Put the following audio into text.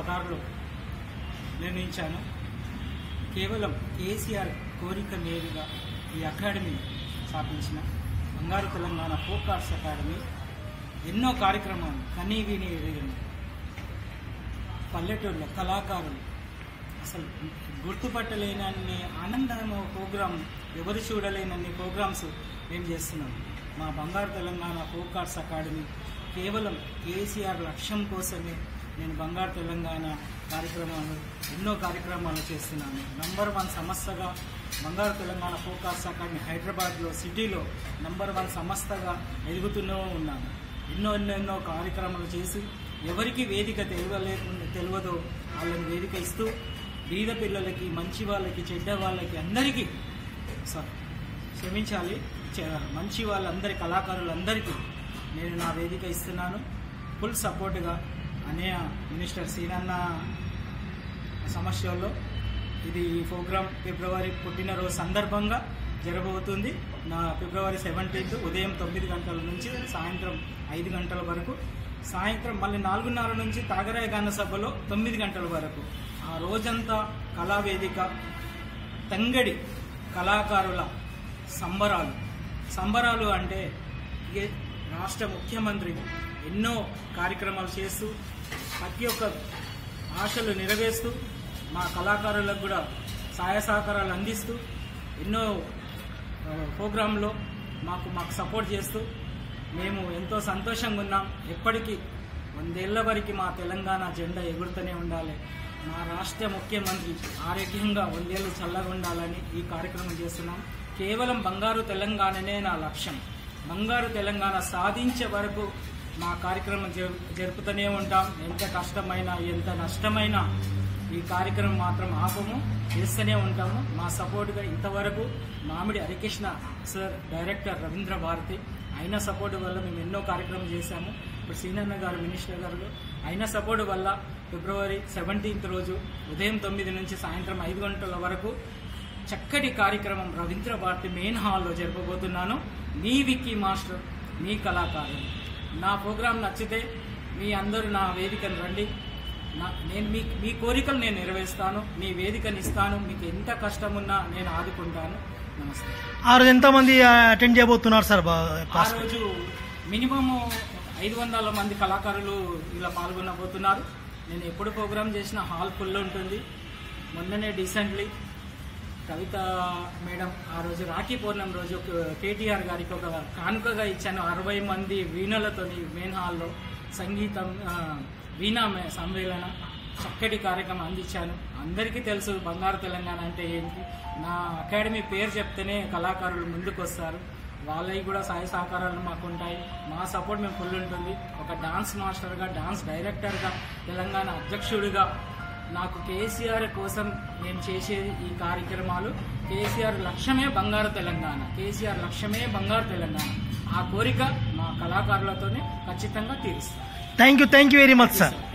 పదహారులో నిర్ణయించాను కేవలం కేసీఆర్ కోరిక మేరుగా ఈ అకాడమీ స్థాపించిన బంగారు తెలంగాణ ఫోక్ ఆర్ట్స్ అకాడమీ ఎన్నో కార్యక్రమాలు కనీ విని ఎరిగిన పల్లెటూరులో కళాకారులు అసలు గుర్తుపట్టలేనన్ని ఆనందమైన ప్రోగ్రాం ఎవరు చూడలేనన్ని ప్రోగ్రామ్స్ మేము చేస్తున్నాం మా బంగారు తెలంగాణ ఫోక్ ఆర్ట్స్ అకాడమీ కేవలం కేసీఆర్ లక్ష్యం కోసమే నేను బంగారు తెలంగాణ కార్యక్రమాలు ఎన్నో కార్యక్రమాలు చేస్తున్నాను నంబర్ వన్ సంస్థగా బంగారు తెలంగాణ ఫోక్ ఆర్ట్స్ అకాడమీ హైదరాబాద్లో సిటీలో నంబర్ వన్ సంస్థగా ఎదుగుతూనే ఉన్నాను ఎన్నో ఎన్నో ఎన్నో కార్యక్రమాలు చేసి ఎవరికి వేదిక తెలియలేకుండా తెలియదో వాళ్ళని వేదిక ఇస్తూ బీద పిల్లలకి మంచి వాళ్ళకి చెడ్డ వాళ్ళకి అందరికీ సార్ క్షమించాలి చ- మంచి వాళ్ళందరి కళాకారులందరికీ నేను నా వేదిక ఇస్తున్నాను ఫుల్ సపోర్ట్గా అనే మినిస్టర్ సీనన్న సమస్యల్లో ఇది ఈ ప్రోగ్రాం ఫిబ్రవరి పుట్టినరోజు సందర్భంగా జరగబోతుంది నా ఫిబ్రవరి సెవెంటీన్త్ ఉదయం తొమ్మిది గంటల నుంచి సాయంత్రం ఐదు గంటల వరకు సాయంత్రం మళ్ళీ నాలుగున్నర నుంచి తాగరాయ గాన సభలో తొమ్మిది గంటల వరకు ఆ రోజంతా కళావేదిక తంగడి కళాకారుల సంబరాలు సంబరాలు అంటే ఏ రాష్ట్ర ముఖ్యమంత్రి ఎన్నో కార్యక్రమాలు చేస్తూ ప్రతి ఒక్క ఆశలు నెరవేరుస్తూ మా కళాకారులకు కూడా సహాయ సహకారాలు అందిస్తూ ఎన్నో ఆ, ప్రోగ్రాంలో మాకు మాకు సపోర్ట్ చేస్తూ మేము ఎంతో సంతోషంగా ఉన్నాం ఎప్పటికీ వందేళ్ల వరకు మా తెలంగాణ జెండా ఎగురుతూనే ఉండాలి మా రాష్ట్ర ముఖ్యమంత్రి ఆరోగ్యంగా వందేళ్ళు చల్లగా ఉండాలని ఈ కార్యక్రమం చేస్తున్నాం కేవలం బంగారు తెలంగాణనే నా లక్ష్యం బంగారు తెలంగాణ సాధించే వరకు మా కార్యక్రమం జరు- జరుపుతూనే ఉంటాం ఎంత కష్టమైనా ఎంత నష్టమైనా ఈ కార్యక్రమం మాత్రం ఆపము చేస్తూనే ఉంటాము మా సపోర్ట్గా ఇంతవరకు మామిడి హరికృష్ణ సార్ డైరెక్టర్ రవీంద్ర భారతి ఆయన సపోర్ట్ వల్ల మేము ఎన్నో కార్యక్రమం చేశాము ఇప్పుడు సీనన్న గారు మినిస్టర్ గారు ఆయన సపోర్ట్ వల్ల ఫిబ్రవరి సెవెంటీన్త్ రోజు ఉదయం తొమ్మిది నుంచి సాయంత్రం ఐదు గంటల వరకు చక్కటి కార్యక్రమం రవీంద్ర భారతి మెయిన్ హాల్లో జరపబోతున్నాను మీ విక్కీ మాస్టర్ మీ కళాకారులు నా ప్రోగ్రాం నచ్చితే మీ అందరూ నా వేదికను రండి నా నేను మీ మీ కోరికలు నేను నెరవేరుస్తాను మీ వేదికని ఇస్తాను మీకు ఎంత కష్టం ఉన్నా నేను ఆదుకుంటాను నమస్తే ఆ రోజు ఎంతమంది అటెండ్ చేయబోతున్నారు సార్ బా- ఆ క్లాస్ రోజు మినిమం ఐదు వందల మంది కళాకారులు ఇలా పాల్గొనబోతున్నారు నేను ఎప్పుడు ప్రోగ్రామ్ చేసిన హాల్ ఫుల్ ఉంటుంది మొన్ననే డీసెంట్లీ కవిత మేడం ఆ రోజు రాఖీ పౌర్ణమి రోజు కేటీఆర్ గారికి ఒక కానుకగా ఇచ్చాను అరవై మంది వీణలతోని మెయిన్ హాల్లో సంగీతం ఆ, వీణా మే- సమ్మేళన చక్కటి కార్యక్రమం అందించాను అందరికీ తెలుసు బంగారు తెలంగాణ అంటే ఏంటి నా అకాడమీ పేరు చెప్తేనే కళాకారులు ముందుకు వస్తారు వాళ్ళవి కూడా సహాయ సహకారాలు మాకు ఉంటాయి మా సపోర్ట్ మేము ఫుల్ ఉంటుంది ఒక డాన్స్ మాస్టర్గా డాన్స్ డైరెక్టర్గా తెలంగాణ అధ్యక్షుడిగా నాకు కేసీఆర్ కోసం నేను చేసేది ఈ కార్యక్రమాలు కేసీఆర్ లక్ష్యమే బంగారు తెలంగాణ కేసీఆర్ లక్ష్యమే బంగారు తెలంగాణ ఆ కోరిక మా కళాకారులతోనే ఖచ్చితంగా తీరుస్తాను thank you thank you very much sir